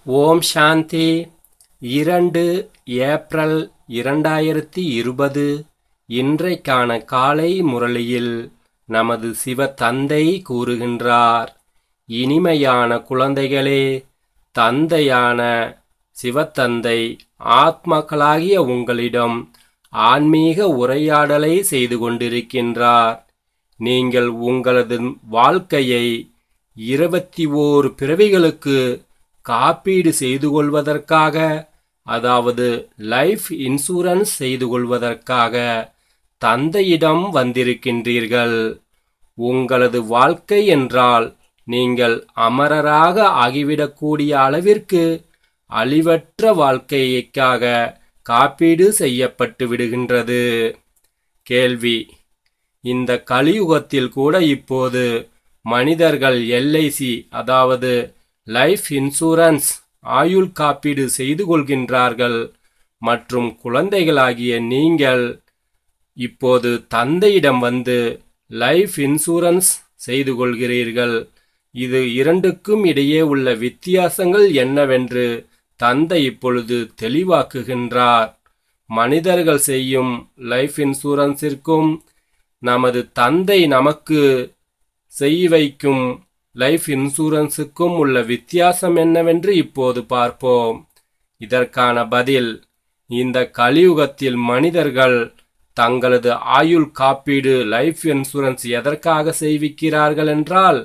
ஓம் சாந்தி இரண்டு ஏப்ரல் இரண்டாயிரத்தி இருபது இன்றைக்கான காலை முரளியில் நமது சிவ தந்தை கூறுகின்றார் இனிமையான குழந்தைகளே தந்தையான சிவத்தந்தை ஆத்மாக்களாகிய உங்களிடம் ஆன்மீக உரையாடலை செய்து கொண்டிருக்கின்றார் நீங்கள் உங்களது வாழ்க்கையை இருபத்தி ஓரு பிறவிகளுக்கு காப்பீடு செய்து கொள்வதற்காக அதாவது லைஃப் இன்சூரன்ஸ் செய்து கொள்வதற்காக தந்தையிடம் வந்திருக்கின்றீர்கள் உங்களது வாழ்க்கை என்றால் நீங்கள் அமரராக ஆகிவிடக்கூடிய அளவிற்கு அழிவற்ற வாழ்க்கைக்காக காப்பீடு செய்யப்பட்டு விடுகின்றது கேள்வி இந்த கலியுகத்தில் கூட இப்போது மனிதர்கள் எல்ஐசி அதாவது லைஃப் இன்சூரன்ஸ் ஆயுள் காப்பீடு செய்து கொள்கின்றார்கள் மற்றும் குழந்தைகளாகிய நீங்கள் இப்போது தந்தையிடம் வந்து லைஃப் இன்சூரன்ஸ் செய்து கொள்கிறீர்கள் இது இரண்டுக்கும் இடையே உள்ள வித்தியாசங்கள் என்னவென்று தந்தை இப்பொழுது தெளிவாக்குகின்றார் மனிதர்கள் செய்யும் லைஃப் இன்சூரன்ஸிற்கும் நமது தந்தை நமக்கு செய்ய வைக்கும் லைஃப் இன்சூரன்ஸுக்கும் உள்ள வித்தியாசம் என்னவென்று இப்போது பார்ப்போம் இதற்கான பதில் இந்த கலியுகத்தில் மனிதர்கள் தங்களது ஆயுள் காப்பீடு லைஃப் இன்சூரன்ஸ் எதற்காக செய்விக்கிறார்கள் என்றால்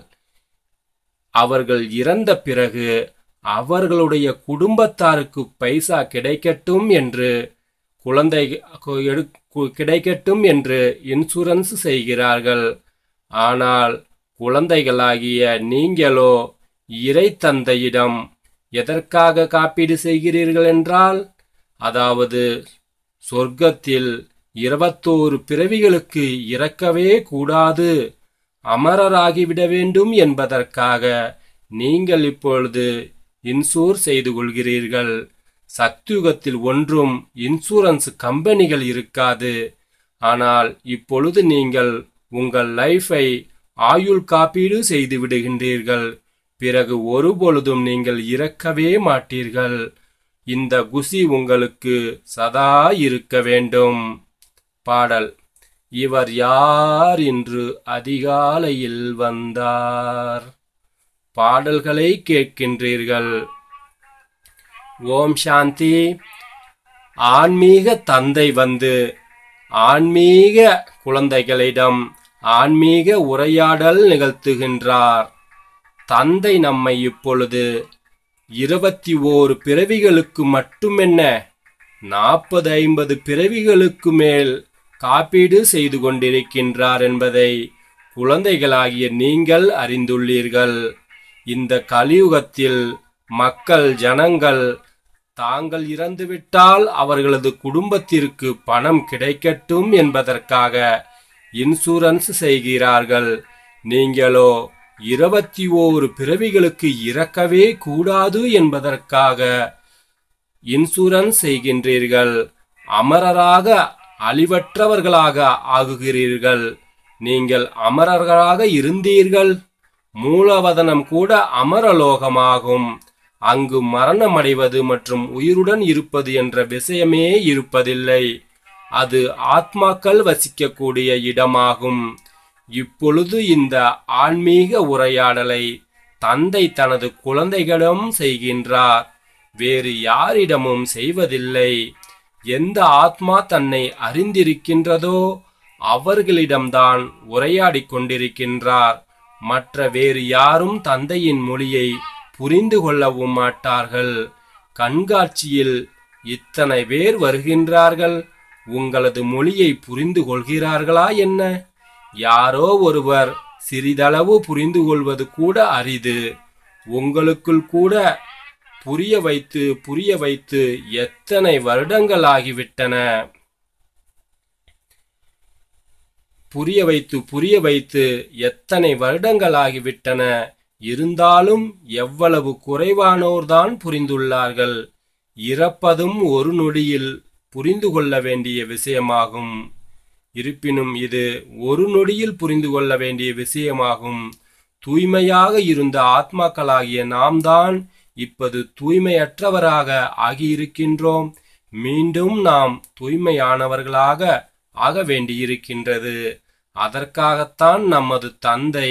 அவர்கள் இறந்த பிறகு அவர்களுடைய குடும்பத்தாருக்கு பைசா கிடைக்கட்டும் என்று குழந்தை கிடைக்கட்டும் என்று இன்சூரன்ஸ் செய்கிறார்கள் ஆனால் குழந்தைகளாகிய நீங்களோ இறை தந்தையிடம் எதற்காக காப்பீடு செய்கிறீர்கள் என்றால் அதாவது சொர்க்கத்தில் இருபத்தோரு பிறவிகளுக்கு இறக்கவே கூடாது அமரராகிவிட வேண்டும் என்பதற்காக நீங்கள் இப்பொழுது இன்சூர் செய்து கொள்கிறீர்கள் சக்தியுகத்தில் ஒன்றும் இன்சூரன்ஸ் கம்பெனிகள் இருக்காது ஆனால் இப்பொழுது நீங்கள் உங்கள் லைஃபை ஆயுள் காப்பீடு செய்து விடுகின்றீர்கள் பிறகு ஒருபொழுதும் நீங்கள் இறக்கவே மாட்டீர்கள் இந்த குசி உங்களுக்கு சதா இருக்க வேண்டும் பாடல் இவர் யார் இன்று அதிகாலையில் வந்தார் பாடல்களை கேட்கின்றீர்கள் ஓம் சாந்தி ஆன்மீக தந்தை வந்து ஆன்மீக குழந்தைகளிடம் ஆன்மீக உரையாடல் நிகழ்த்துகின்றார் தந்தை நம்மை இப்பொழுது இருபத்தி ஓரு பிறவிகளுக்கு மட்டுமென்ன நாற்பது ஐம்பது பிறவிகளுக்கு மேல் காப்பீடு செய்து கொண்டிருக்கின்றார் என்பதை குழந்தைகளாகிய நீங்கள் அறிந்துள்ளீர்கள் இந்த கலியுகத்தில் மக்கள் ஜனங்கள் தாங்கள் இறந்துவிட்டால் அவர்களது குடும்பத்திற்கு பணம் கிடைக்கட்டும் என்பதற்காக இன்சூரன்ஸ் செய்கிறார்கள் நீங்களோ இருபத்தி ஓரு பிறவிகளுக்கு இறக்கவே கூடாது என்பதற்காக இன்சூரன்ஸ் செய்கின்றீர்கள் அமரராக அழிவற்றவர்களாக ஆகுகிறீர்கள் நீங்கள் அமரர்களாக இருந்தீர்கள் மூலவதனம் கூட அமரலோகமாகும் அங்கு மரணமடைவது மற்றும் உயிருடன் இருப்பது என்ற விஷயமே இருப்பதில்லை அது ஆத்மாக்கள் வசிக்கக்கூடிய இடமாகும் இப்பொழுது இந்த ஆன்மீக உரையாடலை தந்தை தனது குழந்தைகளிடம் செய்கின்றார் வேறு யாரிடமும் செய்வதில்லை எந்த ஆத்மா தன்னை அறிந்திருக்கின்றதோ அவர்களிடம்தான் உரையாடிக் கொண்டிருக்கின்றார் மற்ற வேறு யாரும் தந்தையின் மொழியை புரிந்து கொள்ளவும் மாட்டார்கள் கண்காட்சியில் இத்தனை பேர் வருகின்றார்கள் உங்களது மொழியை புரிந்து கொள்கிறார்களா என்ன யாரோ ஒருவர் சிறிதளவு புரிந்து கொள்வது கூட அரிது உங்களுக்குள் கூட புரிய வைத்து புரிய வைத்து எத்தனை வருடங்கள் ஆகிவிட்டன புரிய வைத்து புரிய வைத்து எத்தனை வருடங்கள் ஆகிவிட்டன இருந்தாலும் எவ்வளவு குறைவானோர்தான் புரிந்துள்ளார்கள் இறப்பதும் ஒரு நொடியில் புரிந்து கொள்ள வேண்டிய விஷயமாகும் இருப்பினும் இது ஒரு நொடியில் புரிந்து கொள்ள வேண்டிய விஷயமாகும் தூய்மையாக இருந்த ஆத்மாக்களாகிய நாம் தான் இப்போது தூய்மையற்றவராக ஆகியிருக்கின்றோம் மீண்டும் நாம் தூய்மையானவர்களாக ஆக வேண்டியிருக்கின்றது அதற்காகத்தான் நமது தந்தை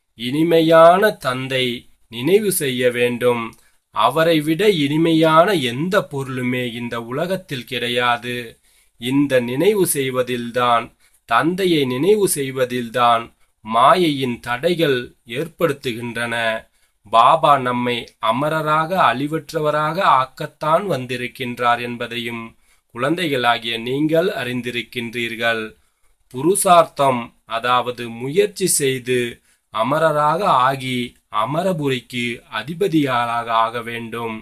இனிமையான தந்தை நினைவு செய்ய வேண்டும் அவரை விட இனிமையான எந்த பொருளுமே இந்த உலகத்தில் கிடையாது இந்த நினைவு செய்வதில்தான் தந்தையை நினைவு செய்வதில்தான் மாயையின் தடைகள் ஏற்படுத்துகின்றன பாபா நம்மை அமரராக அழிவற்றவராக ஆக்கத்தான் வந்திருக்கின்றார் என்பதையும் குழந்தைகளாகிய நீங்கள் அறிந்திருக்கின்றீர்கள் புருஷார்த்தம் அதாவது முயற்சி செய்து அமரராக ஆகி அமரபுரிக்கு அதிபதியாளாக ஆக வேண்டும்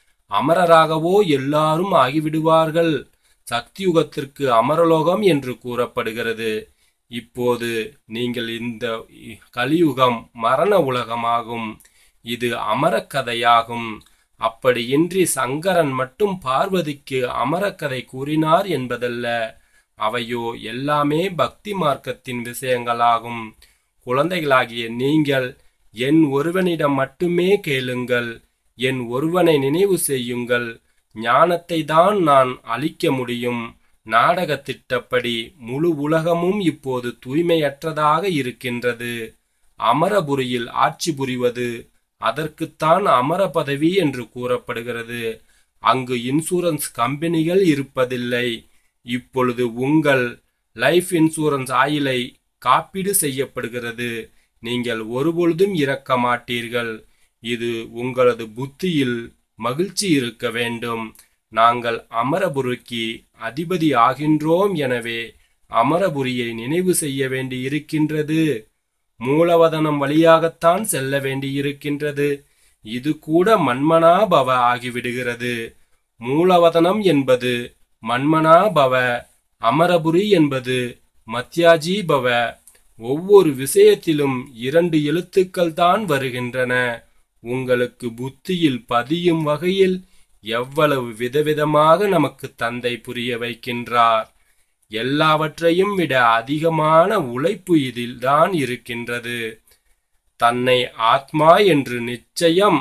அமரராகவோ எல்லாரும் ஆகிவிடுவார்கள் சக்தியுகத்திற்கு அமரலோகம் என்று கூறப்படுகிறது இப்போது நீங்கள் இந்த கலியுகம் மரண உலகமாகும் இது அமரக்கதையாகும் அப்படியின்றி சங்கரன் மட்டும் பார்வதிக்கு அமரக்கதை கூறினார் என்பதல்ல அவையோ எல்லாமே பக்தி மார்க்கத்தின் விஷயங்களாகும் குழந்தைகளாகிய நீங்கள் என் ஒருவனிடம் மட்டுமே கேளுங்கள் என் ஒருவனை நினைவு செய்யுங்கள் ஞானத்தை தான் நான் அளிக்க முடியும் நாடக திட்டப்படி முழு உலகமும் இப்போது தூய்மையற்றதாக இருக்கின்றது அமரபுரியில் ஆட்சி புரிவது அதற்குத்தான் அமர பதவி என்று கூறப்படுகிறது அங்கு இன்சூரன்ஸ் கம்பெனிகள் இருப்பதில்லை இப்பொழுது உங்கள் லைஃப் இன்சூரன்ஸ் ஆயிலை காப்பீடு செய்யப்படுகிறது நீங்கள் ஒருபொழுதும் இறக்க மாட்டீர்கள் இது உங்களது புத்தியில் மகிழ்ச்சி இருக்க வேண்டும் நாங்கள் அமரபுரிக்கு அதிபதி ஆகின்றோம் எனவே அமரபுரியை நினைவு செய்ய வேண்டி இருக்கின்றது மூலவதனம் வழியாகத்தான் செல்ல வேண்டியிருக்கின்றது இது கூட மன்மனாபவ ஆகிவிடுகிறது மூலவதனம் என்பது மன்மனாபவ அமரபுரி என்பது மத்யாஜி பவ ஒவ்வொரு விஷயத்திலும் இரண்டு எழுத்துக்கள் தான் வருகின்றன உங்களுக்கு புத்தியில் பதியும் வகையில் எவ்வளவு விதவிதமாக நமக்கு தந்தை புரிய வைக்கின்றார் எல்லாவற்றையும் விட அதிகமான உழைப்பு இதில்தான் இருக்கின்றது தன்னை ஆத்மா என்று நிச்சயம்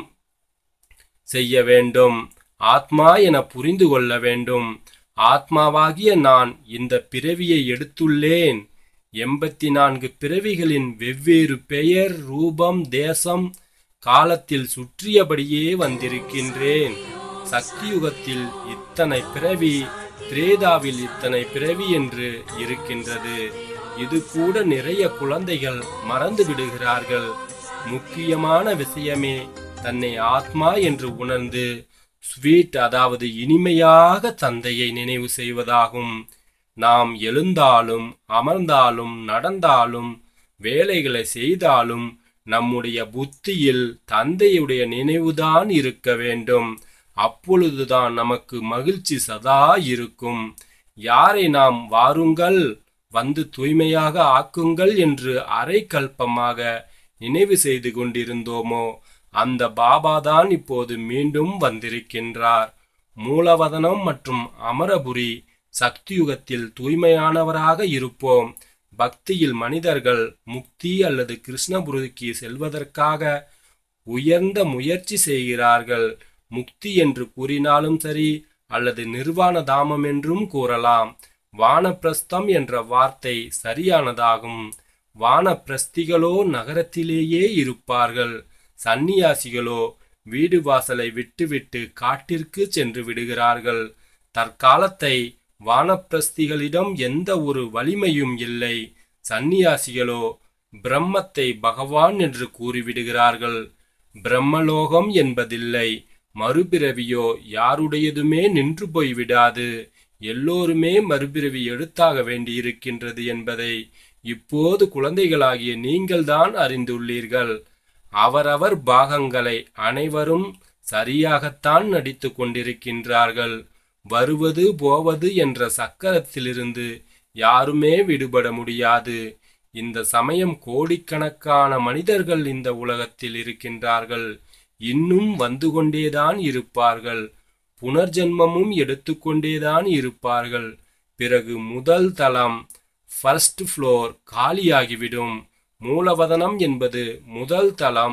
செய்ய வேண்டும் ஆத்மா என புரிந்து கொள்ள வேண்டும் ஆத்மாவாகிய நான் இந்த பிறவியை எடுத்துள்ளேன் எண்பத்தி நான்கு பிறவிகளின் வெவ்வேறு பெயர் ரூபம் தேசம் காலத்தில் சுற்றியபடியே வந்திருக்கின்றேன் சக்தியுகத்தில் இத்தனை பிறவி திரேதாவில் இத்தனை பிறவி என்று இருக்கின்றது இது கூட நிறைய குழந்தைகள் மறந்து விடுகிறார்கள் முக்கியமான விஷயமே தன்னை ஆத்மா என்று உணர்ந்து ஸ்வீட் அதாவது இனிமையாக தந்தையை நினைவு செய்வதாகும் நாம் எழுந்தாலும் அமர்ந்தாலும் நடந்தாலும் வேலைகளை செய்தாலும் நம்முடைய புத்தியில் தந்தையுடைய நினைவுதான் இருக்க வேண்டும் அப்பொழுதுதான் நமக்கு மகிழ்ச்சி சதா இருக்கும் யாரை நாம் வாருங்கள் வந்து தூய்மையாக ஆக்குங்கள் என்று அரை கல்பமாக நினைவு செய்து கொண்டிருந்தோமோ அந்த பாபாதான் இப்போது மீண்டும் வந்திருக்கின்றார் மூலவதனம் மற்றும் அமரபுரி சக்தியுகத்தில் தூய்மையானவராக இருப்போம் பக்தியில் மனிதர்கள் முக்தி அல்லது கிருஷ்ணபுரிக்கு செல்வதற்காக உயர்ந்த முயற்சி செய்கிறார்கள் முக்தி என்று கூறினாலும் சரி அல்லது நிர்வாண தாமம் என்றும் கூறலாம் வானப்பிரஸ்தம் என்ற வார்த்தை சரியானதாகும் வானப்பிரஸ்திகளோ நகரத்திலேயே இருப்பார்கள் சந்நியாசிகளோ வீடு வாசலை விட்டுவிட்டு காட்டிற்கு சென்று விடுகிறார்கள் தற்காலத்தை வானப்பிரஸ்திகளிடம் எந்த ஒரு வலிமையும் இல்லை சந்நியாசிகளோ பிரம்மத்தை பகவான் என்று கூறிவிடுகிறார்கள் பிரம்மலோகம் என்பதில்லை மறுபிறவியோ யாருடையதுமே நின்று போய்விடாது எல்லோருமே மறுபிறவி எடுத்தாக வேண்டியிருக்கின்றது என்பதை இப்போது குழந்தைகளாகிய நீங்கள்தான் அறிந்துள்ளீர்கள் அவரவர் பாகங்களை அனைவரும் சரியாகத்தான் நடித்து கொண்டிருக்கின்றார்கள் வருவது போவது என்ற சக்கரத்திலிருந்து யாருமே விடுபட முடியாது இந்த சமயம் கோடிக்கணக்கான மனிதர்கள் இந்த உலகத்தில் இருக்கின்றார்கள் இன்னும் வந்து கொண்டேதான் இருப்பார்கள் புனர்ஜென்மமும் எடுத்துக்கொண்டேதான் இருப்பார்கள் பிறகு முதல் தளம் ஃபர்ஸ்ட் ஃப்ளோர் காலியாகிவிடும் மூலவதனம் என்பது முதல் தளம்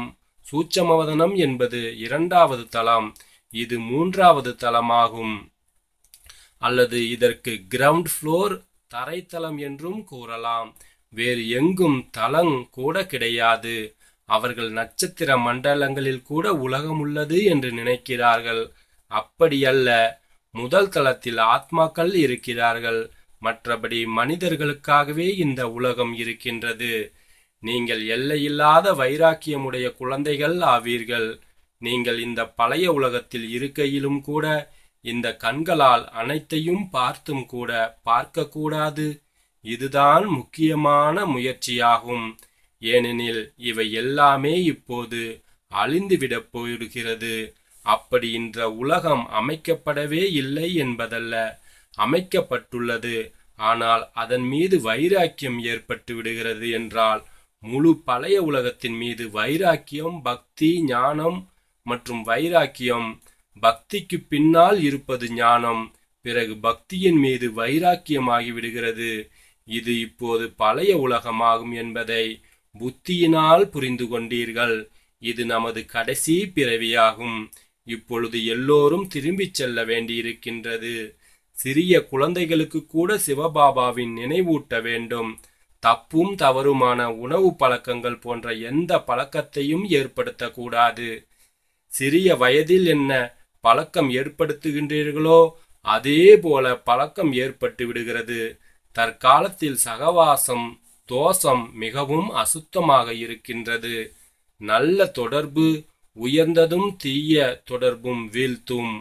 சூட்சமவதனம் என்பது இரண்டாவது தளம் இது மூன்றாவது தளமாகும் அல்லது இதற்கு கிரவுண்ட் ஃப்ளோர் தரைத்தளம் என்றும் கூறலாம் வேறு எங்கும் தளம் கூட கிடையாது அவர்கள் நட்சத்திர மண்டலங்களில் கூட உலகம் உள்ளது என்று நினைக்கிறார்கள் அப்படியல்ல முதல் தளத்தில் ஆத்மாக்கள் இருக்கிறார்கள் மற்றபடி மனிதர்களுக்காகவே இந்த உலகம் இருக்கின்றது நீங்கள் எல்லையில்லாத வைராக்கியமுடைய குழந்தைகள் ஆவீர்கள் நீங்கள் இந்த பழைய உலகத்தில் இருக்கையிலும் கூட இந்த கண்களால் அனைத்தையும் பார்த்தும் கூட பார்க்கக்கூடாது இதுதான் முக்கியமான முயற்சியாகும் ஏனெனில் இவை எல்லாமே இப்போது அழிந்துவிடப் போயிடுகிறது அப்படி இந்த உலகம் அமைக்கப்படவே இல்லை என்பதல்ல அமைக்கப்பட்டுள்ளது ஆனால் அதன் மீது வைராக்கியம் ஏற்பட்டு விடுகிறது என்றால் முழு பழைய உலகத்தின் மீது வைராக்கியம் பக்தி ஞானம் மற்றும் வைராக்கியம் பக்திக்கு பின்னால் இருப்பது ஞானம் பிறகு பக்தியின் மீது வைராக்கியமாகி விடுகிறது இது இப்போது பழைய உலகமாகும் என்பதை புத்தியினால் புரிந்து கொண்டீர்கள் இது நமது கடைசி பிறவியாகும் இப்பொழுது எல்லோரும் திரும்பிச் செல்ல வேண்டியிருக்கின்றது சிறிய குழந்தைகளுக்கு கூட சிவபாபாவின் நினைவூட்ட வேண்டும் தப்பும் தவறுமான உணவு பழக்கங்கள் போன்ற எந்த பழக்கத்தையும் ஏற்படுத்தக்கூடாது சிறிய வயதில் என்ன பழக்கம் ஏற்படுத்துகின்றீர்களோ அதே போல பழக்கம் ஏற்பட்டு விடுகிறது தற்காலத்தில் சகவாசம் தோஷம் மிகவும் அசுத்தமாக இருக்கின்றது நல்ல தொடர்பு உயர்ந்ததும் தீய தொடர்பும் வீழ்த்தும்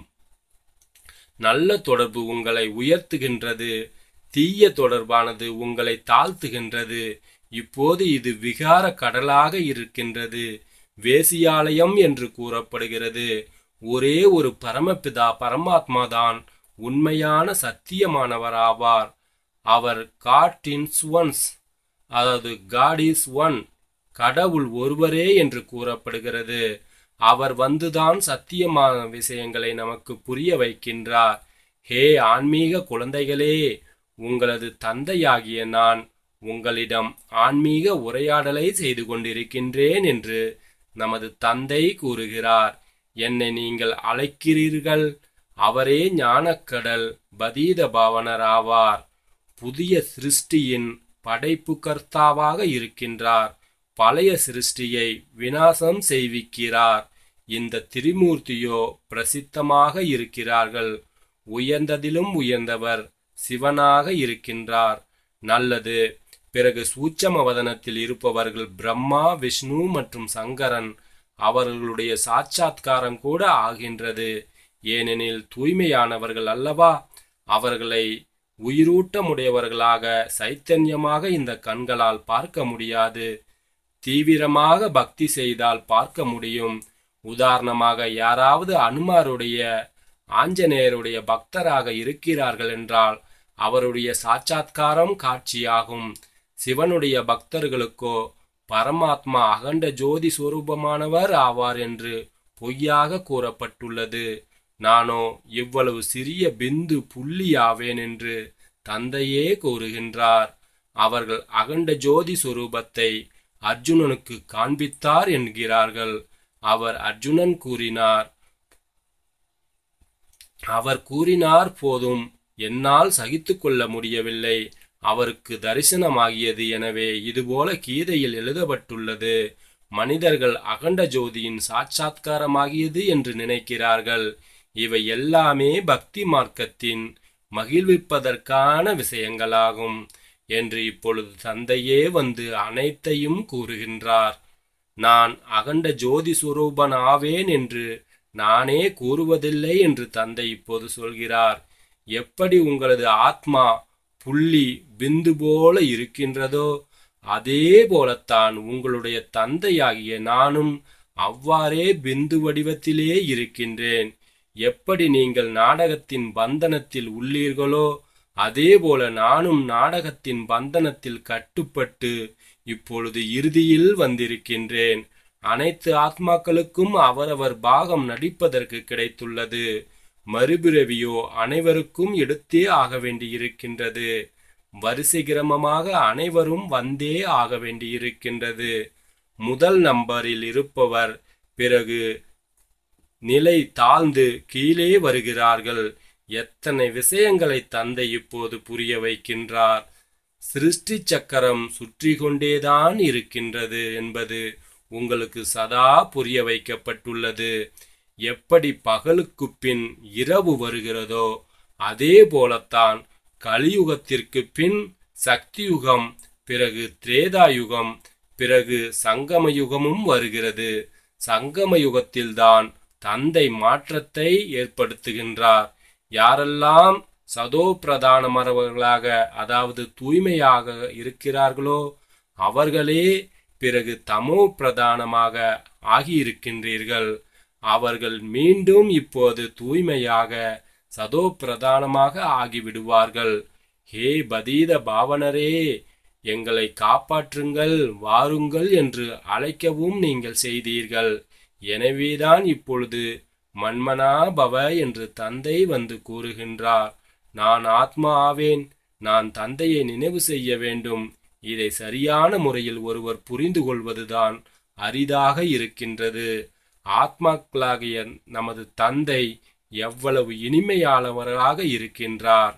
நல்ல தொடர்பு உங்களை உயர்த்துகின்றது தீய தொடர்பானது உங்களை தாழ்த்துகின்றது இப்போது இது விகார கடலாக இருக்கின்றது வேசியாலயம் என்று கூறப்படுகிறது ஒரே ஒரு பரமபிதா பரமாத்மா தான் உண்மையான சத்தியமானவராவார் அவர் காட் இன்ஸ் ஒன்ஸ் அதாவது காட் இஸ் ஒன் கடவுள் ஒருவரே என்று கூறப்படுகிறது அவர் வந்துதான் சத்தியமான விஷயங்களை நமக்கு புரிய வைக்கின்றார் ஹே ஆன்மீக குழந்தைகளே உங்களது தந்தையாகிய நான் உங்களிடம் ஆன்மீக உரையாடலை செய்து கொண்டிருக்கின்றேன் என்று நமது தந்தை கூறுகிறார் என்னை நீங்கள் அழைக்கிறீர்கள் அவரே ஞானக்கடல் பதீத பாவனராவார் புதிய சிருஷ்டியின் படைப்பு கர்த்தாவாக இருக்கின்றார் பழைய சிருஷ்டியை வினாசம் செய்விக்கிறார் இந்த திரிமூர்த்தியோ பிரசித்தமாக இருக்கிறார்கள் உயர்ந்ததிலும் உயர்ந்தவர் சிவனாக இருக்கின்றார் நல்லது பிறகு சூட்சம வதனத்தில் இருப்பவர்கள் பிரம்மா விஷ்ணு மற்றும் சங்கரன் அவர்களுடைய சாட்சாத்காரம் கூட ஆகின்றது ஏனெனில் தூய்மையானவர்கள் அல்லவா அவர்களை உயிரூட்டமுடையவர்களாக சைத்தன்யமாக இந்த கண்களால் பார்க்க முடியாது தீவிரமாக பக்தி செய்தால் பார்க்க முடியும் உதாரணமாக யாராவது அனுமாருடைய ஆஞ்சநேயருடைய பக்தராக இருக்கிறார்கள் என்றால் அவருடைய சாட்சாத்காரம் காட்சியாகும் சிவனுடைய பக்தர்களுக்கோ பரமாத்மா அகண்ட ஜோதி சுரூபமானவர் ஆவார் என்று பொய்யாக கூறப்பட்டுள்ளது நானோ இவ்வளவு சிறிய பிந்து புள்ளி ஆவேன் என்று தந்தையே கூறுகின்றார் அவர்கள் அகண்ட ஜோதி சுரூபத்தை அர்ஜுனனுக்கு காண்பித்தார் என்கிறார்கள் அவர் அர்ஜுனன் கூறினார் அவர் கூறினார் போதும் என்னால் சகித்துக் கொள்ள முடியவில்லை அவருக்கு தரிசனமாகியது எனவே இதுபோல கீதையில் எழுதப்பட்டுள்ளது மனிதர்கள் அகண்ட ஜோதியின் சாட்சாத்காரமாகியது என்று நினைக்கிறார்கள் இவை எல்லாமே பக்தி மார்க்கத்தின் மகிழ்விப்பதற்கான விஷயங்களாகும் என்று இப்பொழுது தந்தையே வந்து அனைத்தையும் கூறுகின்றார் நான் அகண்ட ஜோதி சுரூபன் ஆவேன் என்று நானே கூறுவதில்லை என்று தந்தை இப்போது சொல்கிறார் எப்படி உங்களது ஆத்மா புள்ளி பிந்து போல இருக்கின்றதோ அதே போலத்தான் உங்களுடைய தந்தையாகிய நானும் அவ்வாறே பிந்து வடிவத்திலே இருக்கின்றேன் எப்படி நீங்கள் நாடகத்தின் பந்தனத்தில் உள்ளீர்களோ அதேபோல நானும் நாடகத்தின் பந்தனத்தில் கட்டுப்பட்டு இப்பொழுது இறுதியில் வந்திருக்கின்றேன் அனைத்து ஆத்மாக்களுக்கும் அவரவர் பாகம் நடிப்பதற்கு கிடைத்துள்ளது மறுபிறவியோ அனைவருக்கும் எடுத்தே ஆக வேண்டியிருக்கின்றது வரிசை கிரமமாக அனைவரும் வந்தே ஆக வேண்டியிருக்கின்றது முதல் நம்பரில் இருப்பவர் பிறகு நிலை தாழ்ந்து கீழே வருகிறார்கள் எத்தனை விஷயங்களை தந்தை இப்போது புரிய வைக்கின்றார் சிருஷ்டி சக்கரம் சுற்றி கொண்டேதான் இருக்கின்றது என்பது உங்களுக்கு சதா புரிய வைக்கப்பட்டுள்ளது எப்படி பகலுக்கு பின் இரவு வருகிறதோ அதே போலத்தான் கலியுகத்திற்கு பின் சக்தியுகம் பிறகு திரேதாயுகம் பிறகு சங்கம யுகமும் வருகிறது சங்கம யுகத்தில்தான் தந்தை மாற்றத்தை ஏற்படுத்துகின்றார் யாரெல்லாம் சதோ பிரதானமரவர்களாக அதாவது தூய்மையாக இருக்கிறார்களோ அவர்களே பிறகு தமோ பிரதானமாக ஆகியிருக்கின்றீர்கள் அவர்கள் மீண்டும் இப்போது தூய்மையாக சதோ பிரதானமாக ஆகிவிடுவார்கள் ஹே பதீத பாவனரே எங்களை காப்பாற்றுங்கள் வாருங்கள் என்று அழைக்கவும் நீங்கள் செய்தீர்கள் எனவேதான் இப்பொழுது மன்மனா பவ என்று தந்தை வந்து கூறுகின்றார் நான் ஆத்மா ஆவேன் நான் தந்தையை நினைவு செய்ய வேண்டும் இதை சரியான முறையில் ஒருவர் புரிந்து கொள்வதுதான் அரிதாக இருக்கின்றது ஆத்மாக்களாகிய நமது தந்தை எவ்வளவு இனிமையானவராக இருக்கின்றார்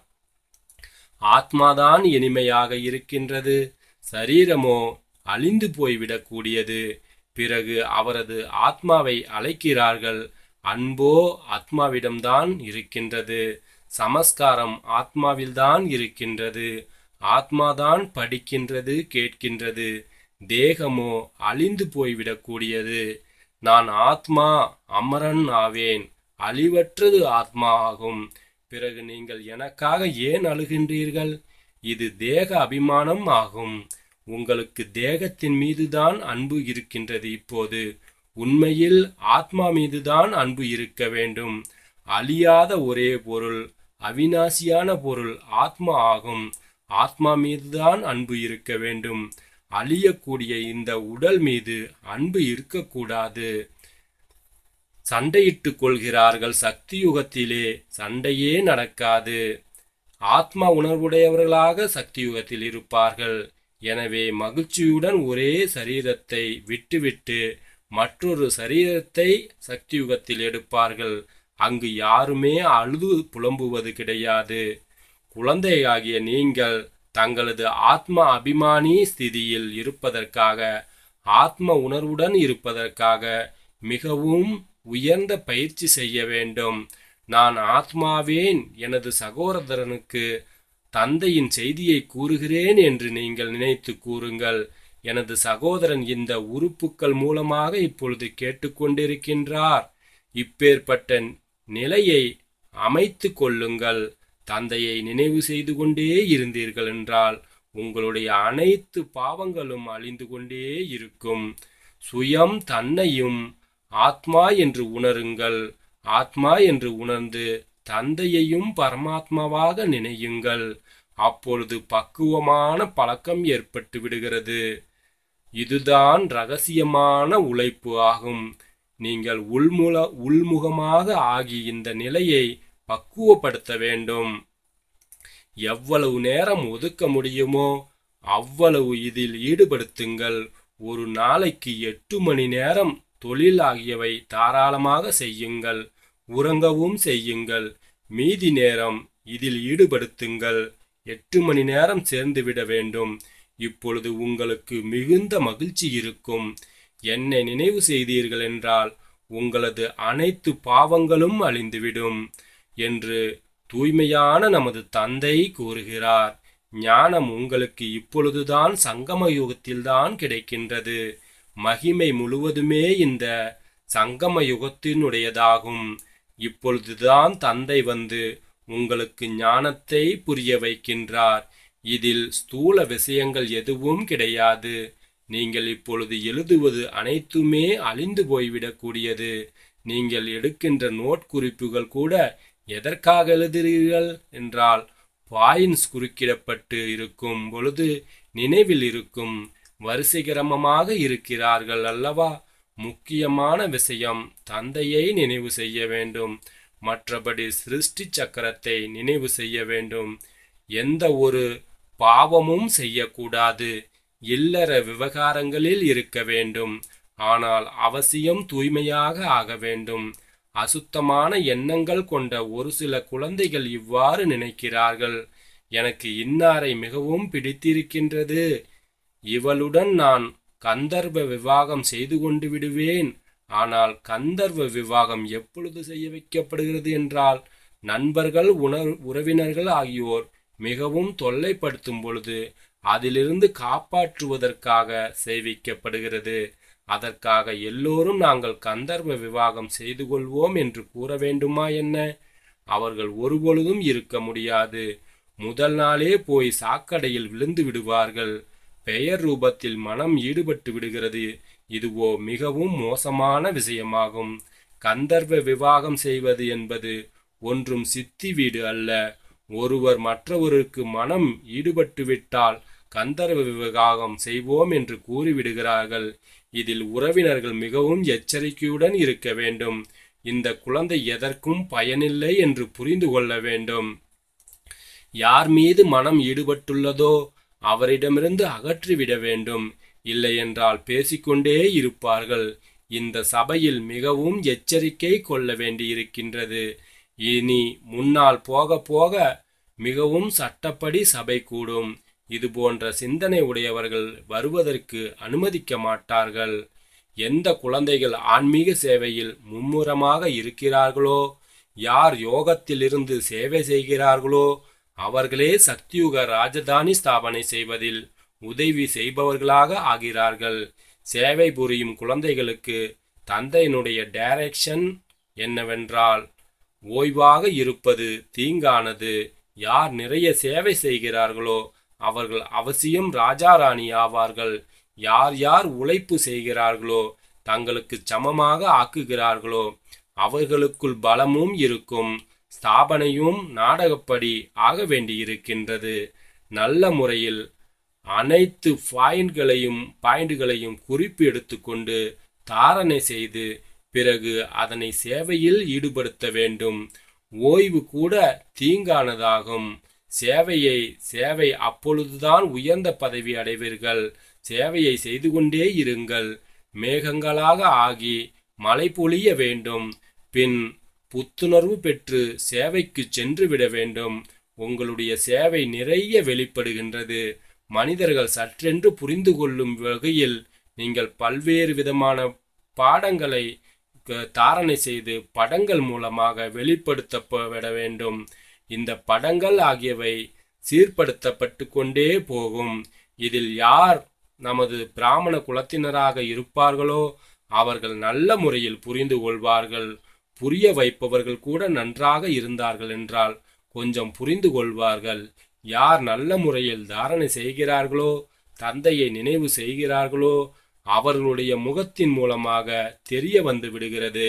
ஆத்மாதான் இனிமையாக இருக்கின்றது சரீரமோ அழிந்து போய்விடக்கூடியது பிறகு அவரது ஆத்மாவை அழைக்கிறார்கள் அன்போ ஆத்மாவிடம்தான் இருக்கின்றது சமஸ்காரம் ஆத்மாவில்தான் இருக்கின்றது ஆத்மாதான் படிக்கின்றது கேட்கின்றது தேகமோ அழிந்து போய்விடக்கூடியது நான் ஆத்மா அமரன் ஆவேன் அழிவற்றது ஆத்மா ஆகும் பிறகு நீங்கள் எனக்காக ஏன் அழுகின்றீர்கள் இது தேக அபிமானம் ஆகும் உங்களுக்கு தேகத்தின் மீதுதான் அன்பு இருக்கின்றது இப்போது உண்மையில் ஆத்மா மீதுதான் அன்பு இருக்க வேண்டும் அழியாத ஒரே பொருள் அவிநாசியான பொருள் ஆத்மா ஆகும் ஆத்மா மீதுதான் அன்பு இருக்க வேண்டும் அழியக்கூடிய இந்த உடல் மீது அன்பு இருக்கக்கூடாது சண்டையிட்டுக் கொள்கிறார்கள் சக்தி யுகத்திலே சண்டையே நடக்காது ஆத்மா உணர்வுடையவர்களாக சக்தி யுகத்தில் இருப்பார்கள் எனவே மகிழ்ச்சியுடன் ஒரே சரீரத்தை விட்டுவிட்டு மற்றொரு சரீரத்தை சக்தி யுகத்தில் எடுப்பார்கள் அங்கு யாருமே அழுது புலம்புவது கிடையாது குழந்தையாகிய நீங்கள் தங்களது ஆத்ம அபிமானி ஸ்திதியில் இருப்பதற்காக ஆத்ம உணர்வுடன் இருப்பதற்காக மிகவும் உயர்ந்த பயிற்சி செய்ய வேண்டும் நான் ஆத்மாவேன் எனது சகோதரனுக்கு தந்தையின் செய்தியை கூறுகிறேன் என்று நீங்கள் நினைத்து கூறுங்கள் எனது சகோதரன் இந்த உறுப்புக்கள் மூலமாக இப்பொழுது கேட்டுக்கொண்டிருக்கின்றார் இப்பேற்பட்ட நிலையை அமைத்து கொள்ளுங்கள் தந்தையை நினைவு செய்து கொண்டே இருந்தீர்கள் என்றால் உங்களுடைய அனைத்து பாவங்களும் அழிந்து கொண்டே இருக்கும் சுயம் தன்னையும் ஆத்மா என்று உணருங்கள் ஆத்மா என்று உணர்ந்து தந்தையையும் பரமாத்மாவாக நினையுங்கள் அப்பொழுது பக்குவமான பழக்கம் ஏற்பட்டு விடுகிறது இதுதான் ரகசியமான உழைப்பு ஆகும் நீங்கள் உள்முல உள்முகமாக ஆகி இந்த நிலையை பக்குவப்படுத்த வேண்டும் எவ்வளவு நேரம் ஒதுக்க முடியுமோ அவ்வளவு இதில் ஈடுபடுத்துங்கள் ஒரு நாளைக்கு எட்டு மணி நேரம் தொழில் ஆகியவை தாராளமாக செய்யுங்கள் உறங்கவும் செய்யுங்கள் மீதி நேரம் இதில் ஈடுபடுத்துங்கள் எட்டு மணி நேரம் சேர்ந்துவிட வேண்டும் இப்பொழுது உங்களுக்கு மிகுந்த மகிழ்ச்சி இருக்கும் என்னை நினைவு செய்தீர்கள் என்றால் உங்களது அனைத்து பாவங்களும் அழிந்துவிடும் என்று தூய்மையான நமது தந்தை கூறுகிறார் ஞானம் உங்களுக்கு இப்பொழுதுதான் சங்கம யுகத்தில்தான் கிடைக்கின்றது மகிமை முழுவதுமே இந்த சங்கம யுகத்தினுடையதாகும் இப்பொழுதுதான் தந்தை வந்து உங்களுக்கு ஞானத்தை புரிய வைக்கின்றார் இதில் ஸ்தூல விஷயங்கள் எதுவும் கிடையாது நீங்கள் இப்பொழுது எழுதுவது அனைத்துமே அழிந்து போய்விடக்கூடியது நீங்கள் எடுக்கின்ற நோட் குறிப்புகள் கூட எதற்காக எழுதுகிறீர்கள் என்றால் பாயின்ஸ் குறுக்கிடப்பட்டு இருக்கும் பொழுது நினைவில் இருக்கும் வரிசைக்கிரமமாக இருக்கிறார்கள் அல்லவா முக்கியமான விஷயம் தந்தையை நினைவு செய்ய வேண்டும் மற்றபடி சிருஷ்டி சக்கரத்தை நினைவு செய்ய வேண்டும் எந்த ஒரு பாவமும் செய்யக்கூடாது இல்லற விவகாரங்களில் இருக்க வேண்டும் ஆனால் அவசியம் தூய்மையாக ஆக வேண்டும் அசுத்தமான எண்ணங்கள் கொண்ட ஒரு சில குழந்தைகள் இவ்வாறு நினைக்கிறார்கள் எனக்கு இன்னாரை மிகவும் பிடித்திருக்கின்றது இவளுடன் நான் கந்தர்வ விவாகம் செய்து கொண்டு விடுவேன் ஆனால் கந்தர்வ விவாகம் எப்பொழுது செய்ய வைக்கப்படுகிறது என்றால் நண்பர்கள் உணர் உறவினர்கள் ஆகியோர் மிகவும் தொல்லைப்படுத்தும் பொழுது அதிலிருந்து காப்பாற்றுவதற்காக செய்விக்கப்படுகிறது அதற்காக எல்லோரும் நாங்கள் கந்தர்வ விவாகம் செய்து கொள்வோம் என்று கூற வேண்டுமா என்ன அவர்கள் ஒருபொழுதும் இருக்க முடியாது முதல் நாளே போய் சாக்கடையில் விழுந்து விடுவார்கள் பெயர் ரூபத்தில் மனம் ஈடுபட்டு விடுகிறது இதுவோ மிகவும் மோசமான விஷயமாகும் கந்தர்வ விவாகம் செய்வது என்பது ஒன்றும் சித்தி வீடு அல்ல ஒருவர் மற்றவருக்கு மனம் ஈடுபட்டு விட்டால் கந்தர்வ விவாகம் செய்வோம் என்று கூறிவிடுகிறார்கள் இதில் உறவினர்கள் மிகவும் எச்சரிக்கையுடன் இருக்க வேண்டும் இந்த குழந்தை எதற்கும் பயனில்லை என்று புரிந்து கொள்ள வேண்டும் யார் மீது மனம் ஈடுபட்டுள்ளதோ அவரிடமிருந்து அகற்றிவிட வேண்டும் இல்லையென்றால் பேசிக்கொண்டே இருப்பார்கள் இந்த சபையில் மிகவும் எச்சரிக்கை கொள்ள வேண்டியிருக்கின்றது இனி முன்னால் போக போக மிகவும் சட்டப்படி சபை கூடும் இது போன்ற சிந்தனை உடையவர்கள் வருவதற்கு அனுமதிக்க மாட்டார்கள் எந்த குழந்தைகள் ஆன்மீக சேவையில் மும்முரமாக இருக்கிறார்களோ யார் யோகத்திலிருந்து சேவை செய்கிறார்களோ அவர்களே சக்தியுக ராஜதானி ஸ்தாபனை செய்வதில் உதவி செய்பவர்களாக ஆகிறார்கள் சேவை புரியும் குழந்தைகளுக்கு தந்தையினுடைய டைரக்ஷன் என்னவென்றால் ஓய்வாக இருப்பது தீங்கானது யார் நிறைய சேவை செய்கிறார்களோ அவர்கள் அவசியம் ராஜாராணி ஆவார்கள் யார் யார் உழைப்பு செய்கிறார்களோ தங்களுக்கு சமமாக ஆக்குகிறார்களோ அவர்களுக்குள் பலமும் இருக்கும் ஸ்தாபனையும் நாடகப்படி ஆக வேண்டியிருக்கின்றது நல்ல முறையில் அனைத்து பாயிண்ட்களையும் பாயிண்ட்களையும் குறிப்பு எடுத்துக்கொண்டு தாரணை செய்து பிறகு அதனை சேவையில் ஈடுபடுத்த வேண்டும் ஓய்வு கூட தீங்கானதாகும் சேவையை சேவை அப்பொழுதுதான் உயர்ந்த பதவி அடைவீர்கள் சேவையை செய்து கொண்டே இருங்கள் மேகங்களாக ஆகி மழை பொழிய வேண்டும் பின் புத்துணர்வு பெற்று சேவைக்கு சென்று விட வேண்டும் உங்களுடைய சேவை நிறைய வெளிப்படுகின்றது மனிதர்கள் சற்றென்று புரிந்து கொள்ளும் வகையில் நீங்கள் பல்வேறு விதமான பாடங்களை க- தாரணை செய்து படங்கள் மூலமாக வெளிப்படுத்தப்பட வேண்டும் இந்த படங்கள் ஆகியவை சீர்படுத்தப்பட்டு கொண்டே போகும் இதில் யார் நமது பிராமண குலத்தினராக இருப்பார்களோ அவர்கள் நல்ல முறையில் புரிந்து கொள்வார்கள் புரிய வைப்பவர்கள் கூட நன்றாக இருந்தார்கள் என்றால் கொஞ்சம் புரிந்து கொள்வார்கள் யார் நல்ல முறையில் தாரணை செய்கிறார்களோ தந்தையை நினைவு செய்கிறார்களோ அவர்களுடைய முகத்தின் மூலமாக தெரிய வந்து விடுகிறது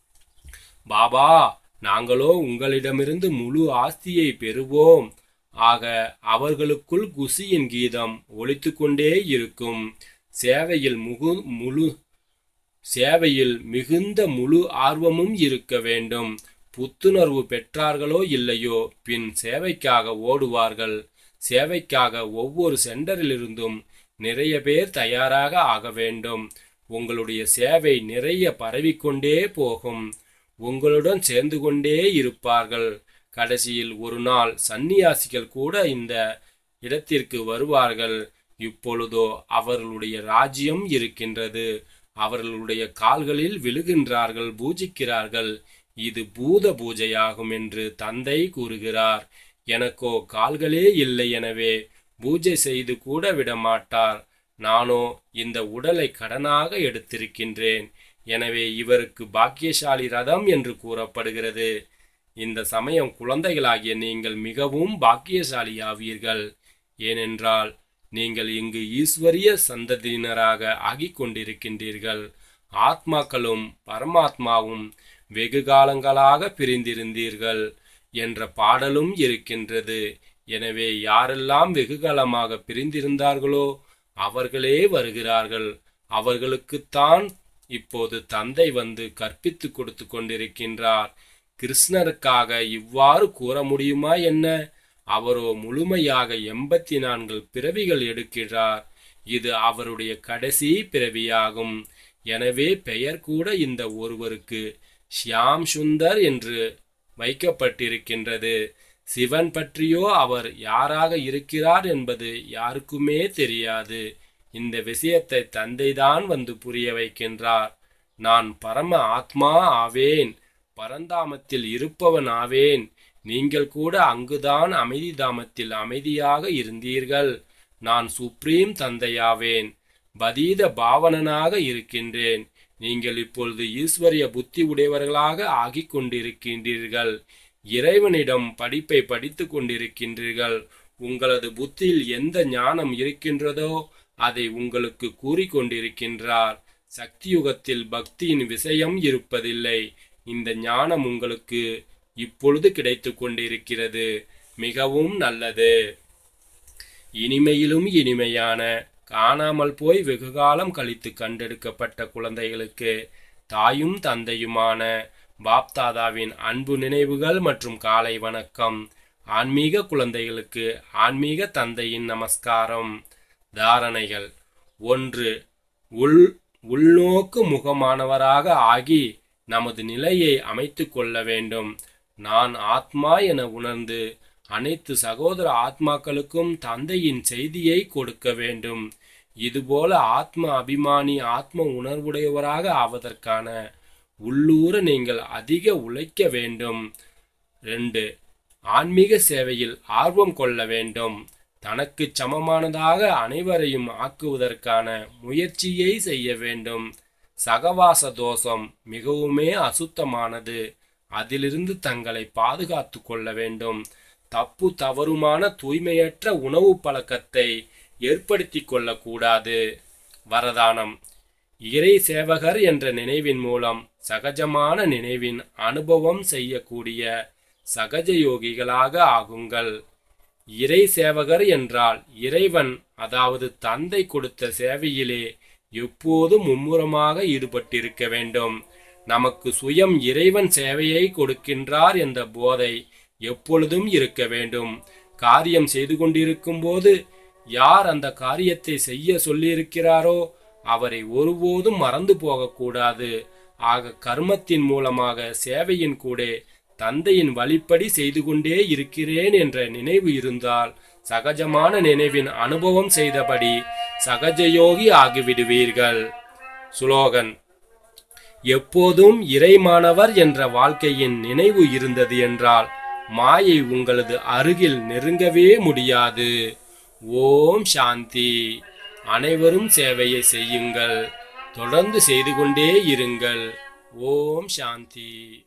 பாபா நாங்களோ உங்களிடமிருந்து முழு ஆஸ்தியை பெறுவோம் ஆக அவர்களுக்குள் குசியின் கீதம் ஒலித்து கொண்டே இருக்கும் சேவையில் முகு முழு சேவையில் மிகுந்த முழு ஆர்வமும் இருக்க வேண்டும் புத்துணர்வு பெற்றார்களோ இல்லையோ பின் சேவைக்காக ஓடுவார்கள் சேவைக்காக ஒவ்வொரு சென்டரிலிருந்தும் நிறைய பேர் தயாராக ஆக வேண்டும் உங்களுடைய சேவை நிறைய பரவிக்கொண்டே போகும் உங்களுடன் சேர்ந்து கொண்டே இருப்பார்கள் கடைசியில் ஒரு நாள் சந்நியாசிகள் கூட இந்த இடத்திற்கு வருவார்கள் இப்பொழுதோ அவர்களுடைய ராஜ்யம் இருக்கின்றது அவர்களுடைய கால்களில் விழுகின்றார்கள் பூஜிக்கிறார்கள் இது பூத பூஜையாகும் என்று தந்தை கூறுகிறார் எனக்கோ கால்களே இல்லை எனவே பூஜை செய்து கூட விட மாட்டார் நானோ இந்த உடலை கடனாக எடுத்திருக்கின்றேன் எனவே இவருக்கு பாக்கியசாலி ரதம் என்று கூறப்படுகிறது இந்த சமயம் குழந்தைகளாகிய நீங்கள் மிகவும் பாக்கியசாலியாவீர்கள் ஏனென்றால் நீங்கள் இங்கு ஈஸ்வரிய சந்ததியினராக ஆகிக் கொண்டிருக்கின்றீர்கள் ஆத்மாக்களும் பரமாத்மாவும் வெகு காலங்களாக பிரிந்திருந்தீர்கள் என்ற பாடலும் இருக்கின்றது எனவே யாரெல்லாம் வெகு காலமாக பிரிந்திருந்தார்களோ அவர்களே வருகிறார்கள் அவர்களுக்குத்தான் இப்போது தந்தை வந்து கற்பித்துக் கொடுத்து கொண்டிருக்கின்றார் கிருஷ்ணருக்காக இவ்வாறு கூற முடியுமா என்ன அவரோ முழுமையாக எண்பத்தி நான்கு பிறவிகள் எடுக்கிறார் இது அவருடைய கடைசி பிறவியாகும் எனவே பெயர் கூட இந்த ஒருவருக்கு ஷியாம் சுந்தர் என்று வைக்கப்பட்டிருக்கின்றது சிவன் பற்றியோ அவர் யாராக இருக்கிறார் என்பது யாருக்குமே தெரியாது இந்த விஷயத்தை தந்தைதான் வந்து புரிய வைக்கின்றார் நான் பரம ஆத்மா ஆவேன் பரந்தாமத்தில் இருப்பவன் ஆவேன் நீங்கள் கூட அங்குதான் அமைதி தாமத்தில் அமைதியாக இருந்தீர்கள் நான் சுப்ரீம் தந்தையாவேன் பதீத பாவனனாக இருக்கின்றேன் நீங்கள் இப்பொழுது ஈஸ்வரிய புத்தி உடையவர்களாக ஆகிக் கொண்டிருக்கின்றீர்கள் இறைவனிடம் படிப்பை படித்துக் கொண்டிருக்கின்றீர்கள் உங்களது புத்தியில் எந்த ஞானம் இருக்கின்றதோ அதை உங்களுக்கு கூறிக்கொண்டிருக்கின்றார் சக்தியுகத்தில் பக்தியின் விஷயம் இருப்பதில்லை இந்த ஞானம் உங்களுக்கு இப்பொழுது கிடைத்துக் கொண்டிருக்கிறது மிகவும் நல்லது இனிமையிலும் இனிமையான காணாமல் போய் வெகுகாலம் கழித்து கண்டெடுக்கப்பட்ட குழந்தைகளுக்கு தாயும் தந்தையுமான பாப்தாதாவின் அன்பு நினைவுகள் மற்றும் காலை வணக்கம் ஆன்மீக குழந்தைகளுக்கு ஆன்மீக தந்தையின் நமஸ்காரம் தாரணைகள் ஒன்று உள் உள்நோக்கு முகமானவராக ஆகி நமது நிலையை அமைத்து கொள்ள வேண்டும் நான் ஆத்மா என உணர்ந்து அனைத்து சகோதர ஆத்மாக்களுக்கும் தந்தையின் செய்தியை கொடுக்க வேண்டும் இதுபோல ஆத்ம அபிமானி ஆத்ம உணர்வுடையவராக ஆவதற்கான உள்ளூர நீங்கள் அதிக உழைக்க வேண்டும் ரெண்டு ஆன்மீக சேவையில் ஆர்வம் கொள்ள வேண்டும் தனக்கு சமமானதாக அனைவரையும் ஆக்குவதற்கான முயற்சியை செய்ய வேண்டும் சகவாச தோஷம் மிகவுமே அசுத்தமானது அதிலிருந்து தங்களை பாதுகாத்து கொள்ள வேண்டும் தப்பு தவறுமான தூய்மையற்ற உணவு பழக்கத்தை ஏற்படுத்தி கொள்ளக்கூடாது வரதானம் இறை சேவகர் என்ற நினைவின் மூலம் சகஜமான நினைவின் அனுபவம் செய்யக்கூடிய சகஜ யோகிகளாக ஆகுங்கள் இறை சேவகர் என்றால் இறைவன் அதாவது தந்தை கொடுத்த சேவையிலே எப்போதும் மும்முரமாக ஈடுபட்டிருக்க வேண்டும் நமக்கு சுயம் இறைவன் சேவையை கொடுக்கின்றார் என்ற போதை எப்பொழுதும் இருக்க வேண்டும் காரியம் செய்து கொண்டிருக்கும் போது யார் அந்த காரியத்தை செய்ய சொல்லியிருக்கிறாரோ அவரை ஒருபோதும் மறந்து போகக்கூடாது ஆக கர்மத்தின் மூலமாக சேவையின் கூட தந்தையின் வழிப்படி செய்து கொண்டே இருக்கிறேன் என்ற நினைவு இருந்தால் சகஜமான நினைவின் அனுபவம் செய்தபடி சகஜயோகி ஆகிவிடுவீர்கள் சுலோகன் எப்போதும் இறைமானவர் என்ற வாழ்க்கையின் நினைவு இருந்தது என்றால் மாயை உங்களது அருகில் நெருங்கவே முடியாது ஓம் சாந்தி அனைவரும் சேவையை செய்யுங்கள் தொடர்ந்து செய்து கொண்டே இருங்கள் ஓம் சாந்தி